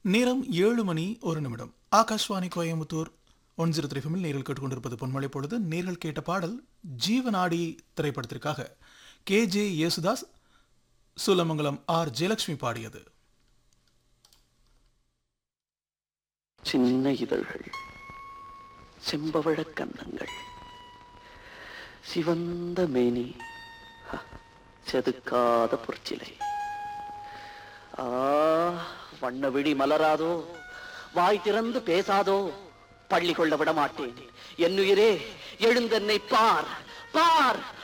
நேரம் ஏழு மணி ஒரு நிமிடம் Akashvani Coimbatore one zero three ஃபமில் நேரில் கேட்டுக்கொண்டிருப்பது பொன்மலை பொழுது நேர்கள் கேட்ட பாடல் ஜீவநாடி திரைப்படத்திற்காக K J Yesudas Soolamangalam R Jayalakshmi பாடியது சின்ன இதழ்கள் செம்பவழக் கன்னங்கள் சிவந்த மேனி ஹ, செதுக்காத பொற்சிலை ஆ வண்ண விழி மலராதோ வாய் திறந்து பேசாதோ பள்ளி கொள்ள விட மாட்டேன் என்னுயிரே எழுந்தென்னை பார் பார்